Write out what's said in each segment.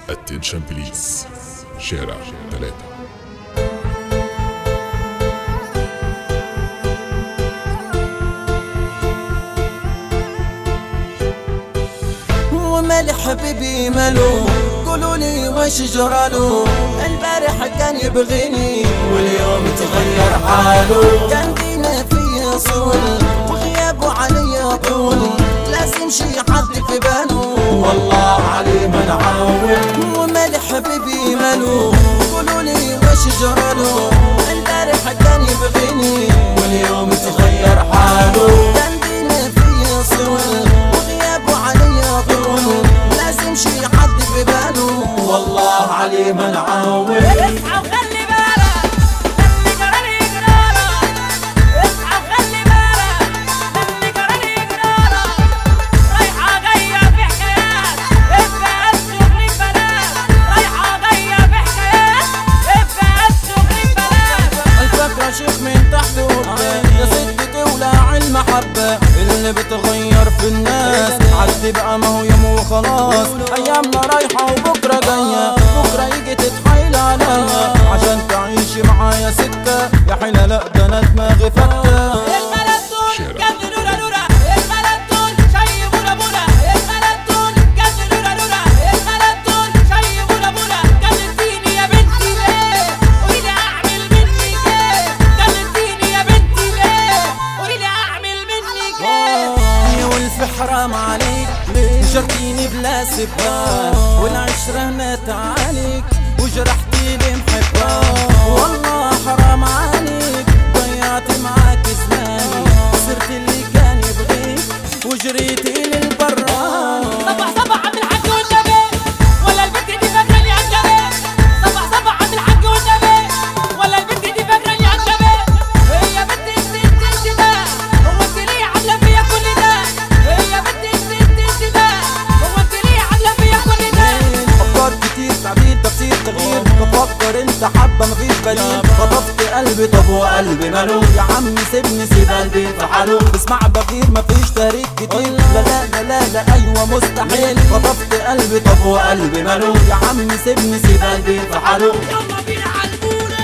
اتنشن بليز شارع ثلاثة ومالي حبيبي مالو قولوا لي وش جراله البارح كان يبغيني واليوم تغير حاله كان دينا في صول وغيابه علي طول لازم شي حد في باله والله علي من عاون ومالي حبيبي مالو قولوا لي وش جراله البارح كان يبغيني واليوم تغير حاله كان دينا في صول وغيابه علي طول لازم شي حد في باله والله علي من عاون اصحى وخلي بالك اللي جرالي جرالك اصحى وخلي بالك اللي جرالي جرالك رايحة جاية في حكايات ابقى الشغل ببلاش رايحة جاية في حكايات ابقى الشغل ببلاش الفكرة شيخ من تحت وقدام يا ست تولع المحبة اللي بتغير في الناس عدي بقى ما هو يوم وخلاص ايامنا رايحة وبكرة جاية بكرة يجي تتحايل عليا عشان تعيشي معايا سكة يا حلا لا ده انا دماغي فكة البلد دول شارع. جد لولا لولا البلد دول شي بولا بولا البلد دول جد لولا لولا البلد دول شي بولا بولا كلمتيني يا بنتي ليه قولي لي اعمل منك ايه كلمتيني يا بنتي ليه قولي لي اعمل منك ايه يا ولف حرام عليك ليه جرتيني بلا سبان والعشرة هنات عليك وجرحتي لي محبة والله حرام عليك ضيعت معاك زماني صرت اللي كان يبغيك وجريتي للبراني صبح صبح عبد الحاج والنبي ولا البنت دي فاكراني عنجبي صبح صبح عبد الحاج والنبي ولا البنت دي فاكراني عنجبي هي بنت انت انت انت ده هو انت ليه عامله فيا كل ده هي بنت انت انت انت ده هو انت ليه عامله فيا كل ده افكار كتير تعديل تفسير تغيير بفكر انت حبه مفيش بديل خطفت قلبي طب وقلبي ماله يا عم سيبني سيب قلبي في حاله اسمع بغير مفيش تاريخ كتير لا لا لا لا لا ايوه مستحيل خطفت قلبي طب وقلبي ماله يا عم سيبني سيب قلبي في حاله يلا بينا على البوله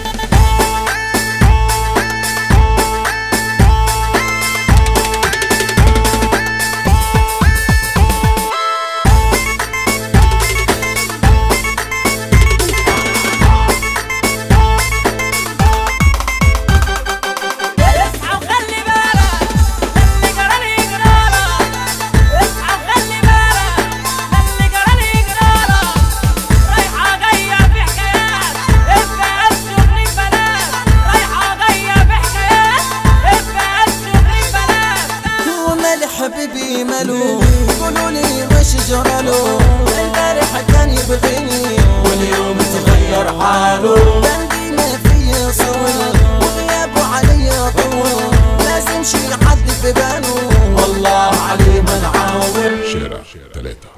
اصحى وخلي بالك اللي جرالي جرالك اصحى وخلي بالك اللي جرالي جرالك رايحة جاية في حكايات ابقى الشغل ببلاش رايحة جاية في حكايات ابقى الشغل ببلاش ومالي حبيبي ماله قولوا لي وش جراله البارح كان يبغيني واليوم تغير حاله كان دينا في صول وغيابه علي طول لازم شي حد في باله والله علي من عاون شارع ثلاثة